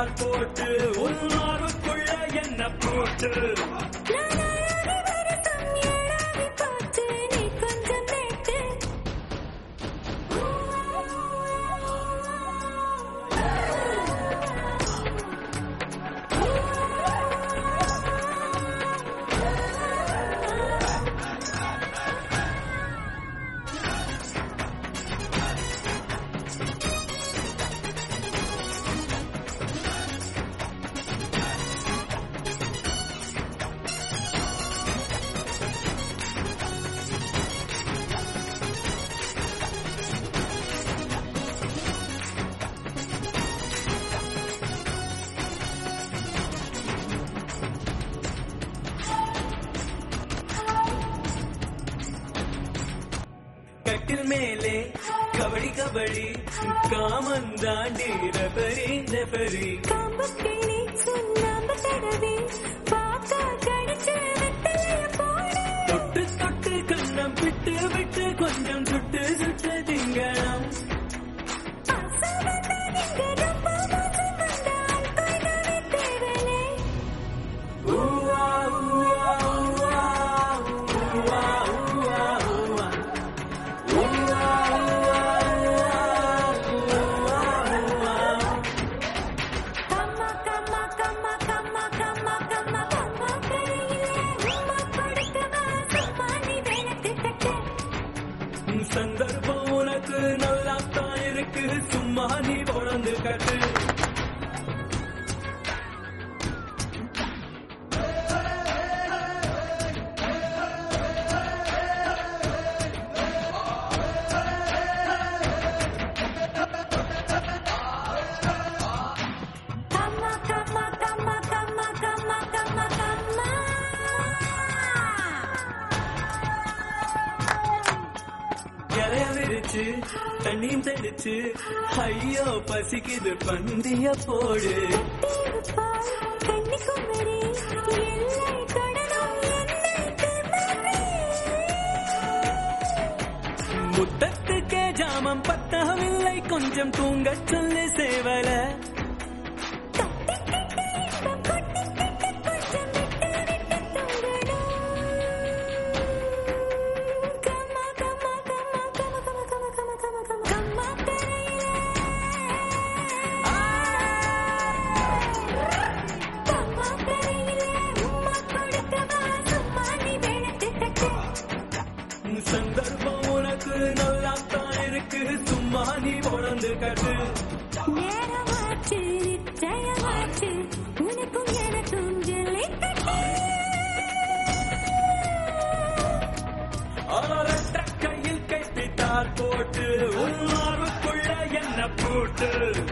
தார் போட்டு உன்னாருக்குள்ள என்ன போட்டு நானாடி வருஷம் ஏழாடி போச்சு நீ கொஞ்சம் நேட்டு கட்டில் மேலே கபடி கபடி காமன் தாண்டி ரெபரி ரெபரி காம்பு கிளி சுண்ணாம்பு தடவி பாக்கா கடிச்சு வெத்தலைய போடு தொட்டு தொட்டு கண்ணம் விட்டு விட்டு கொஞ்சம் சுட்டு சுட்டு திங்கണം பாசம் வந்தா நீங்க ரொம்ப மோசம் வந்தால் கொய்தானே தேவனே ஊவா ஊவா ஊவா ஊவா ஊவா ஊவா ஊவா கம்மா கம்மா கம்மா கம்மா கம்மா கம்மா கம்மா கரையிலே உம்மா கொடுக்கவா சும்மா நீ விளக்கு கட்டு சந்தர்ப்பம் உனக்கு நல்லா தான் இருக்கு சும்மா நீ பிறந்து கட்டு கம்மா கம்மா கம்மா கம்மா கம்மா கம்மா கம்மா இலைய விரிச்சு தண்ணியும் தெளிச்சு ஐயோ பசிக்குது பந்திய போடு தீவுப்பால் கன்னிக்குமரி எல்லை தொடரும் என்னை திமிரி முத்தத்துக்கே ஜாமம் பத்தகமில்லை கொஞ்சம் தூங்கச் சொல்லு சேவல தட்டிக்கிட்டு இன்பம் கொட்டிக்கிட்டு கொஞ்சம் விட்டு விட்டு தூங்கணும் கம்மா கம்மா கம்மா கம்மா கம்மா கம்மா கம்மா கம்மா கம்மா கரையிலே கம்மா கரையிலே உம்மா கொடுக்கவா சும்மா நீ விளக்கு கட்டு சந்தர்ப்பம் உனக்கு நல்லா தான் இருக்கு சும்மா நீ பிறந்து கட்டு நேரமாச்சு நிச்சயமாச்சு உனக்கும் எனக்கும் ஜல்லிக்கட்டு அவரற்ற கையில் கைப்பித்தார் போட்டு உன்னாருக்குள்ள என்ன போட்டு